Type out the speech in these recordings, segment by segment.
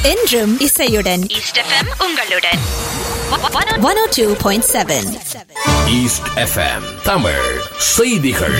என்றும் இசையுடன் East FM உங்களுடன் one O two point seven East FM Tamil செய்திகள்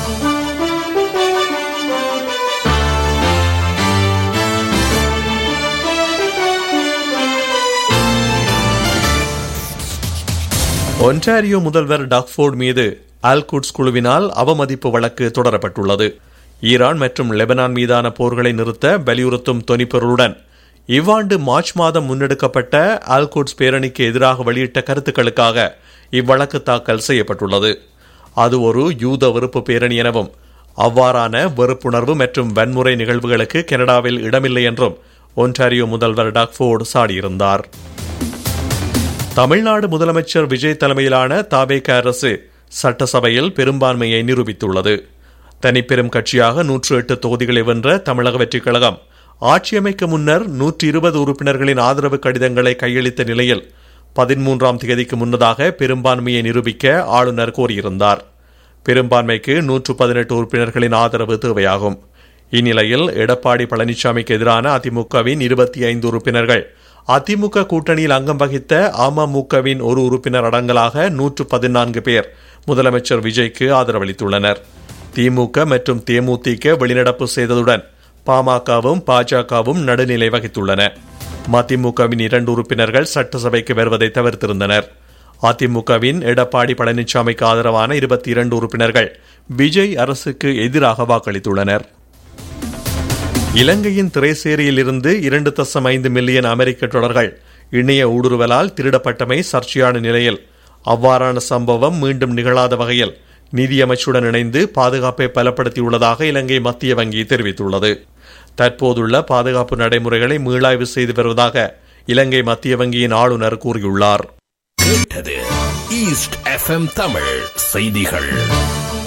ஒன்டாரியோ முதல்வர் டாக்ஃபோர்ட் மீது ஆல்குட்ஸ் குழுவினால் அவமதிப்பு வழக்கு தொடரப்பட்டுள்ளது ஈரான் மற்றும் லெபனான் மீதான போர்களை நிறுத்த வலியுறுத்தும் தொனிப்பொருளுடன் இவ்வாண்டு மார்ச் மாதம் முன்னெடுக்கப்பட்ட ஆல்குட்ஸ் பேரணிக்கு எதிராக வெளியிட்ட கருத்துக்களுக்காக இவ்வழக்கு தாக்கல் செய்யப்பட்டுள்ளது அது ஒரு யூத வெறுப்பு பேரணி எனவும் அவ்வாறான வெறுப்புணர்வு மற்றும் வன்முறை நிகழ்வுகளுக்கு கனடாவில் இடமில்லை என்றும் ஒன்டாரியோ முதல்வர் டாக்ஃபோர்டு சாடியிருந்தார் தமிழ்நாடு முதலமைச்சர் விஜய் தலைமையிலான தாவேக அரசு சட்டசபையில் பெரும்பான்மையை நிரூபித்துள்ளது தனிப்பெரும் கட்சியாக நூற்று எட்டு தொகுதிகளை வென்ற தமிழக வெற்றிக் கழகம் ஆட்சியமைக்க முன்னர் நூற்றி இருபது உறுப்பினர்களின் ஆதரவு கடிதங்களை கையளித்த நிலையில் பதிமூன்றாம் தேதிக்கு முன்னதாக பெரும்பான்மையை நிரூபிக்க ஆளுநர் கோரியிருந்தார் பெரும்பான்மைக்கு நூற்று பதினெட்டு உறுப்பினர்களின் ஆதரவு தேவையாகும் இந்நிலையில் எடப்பாடி பழனிசாமிக்கு எதிரான அதிமுகவின் இருபத்தி ஐந்து உறுப்பினர்கள் அதிமுக கூட்டணியில் அங்கம் வகித்த அமமுகவின் ஒரு உறுப்பினர் அடங்கலாக நூற்று பதினான்கு பேர் முதலமைச்சர் விஜய்க்கு ஆதரவளித்துள்ளனர் திமுக மற்றும் தேமுதிக வெளிநடப்பு செய்ததுடன் பாமகவும் பாஜகவும் நடுநிலை வகித்துள்ளன மதிமுகவின் இரண்டு உறுப்பினர்கள் சட்டசபைக்கு வருவதை தவிர்த்திருந்தனர் அதிமுகவின் எடப்பாடி பழனிசாமிக்கு ஆதரவான இருபத்தி இரண்டு உறுப்பினர்கள் விஜய் அரசுக்கு எதிராக வாக்களித்துள்ளனர் இலங்கையின் திரைசேரியில் இருந்து இரண்டு தசம் ஐந்து மில்லியன் அமெரிக்க டாலர்கள் இணைய ஊடுருவலால் திருடப்பட்டமை சர்ச்சையான நிலையில் அவ்வாறான சம்பவம் மீண்டும் நிகழாத வகையில் நிதியமைச்சுடன் இணைந்து பாதுகாப்பை பலப்படுத்தியுள்ளதாக இலங்கை மத்திய வங்கி தெரிவித்துள்ளது தற்போதுள்ள பாதுகாப்பு நடைமுறைகளை மீளாய்வு செய்து வருவதாக இலங்கை மத்திய வங்கியின் ஆளுநர் கூறியுள்ளார் கேட்டது ஈஸ்ட் எஃப்எம் தமிழ் செய்திகள்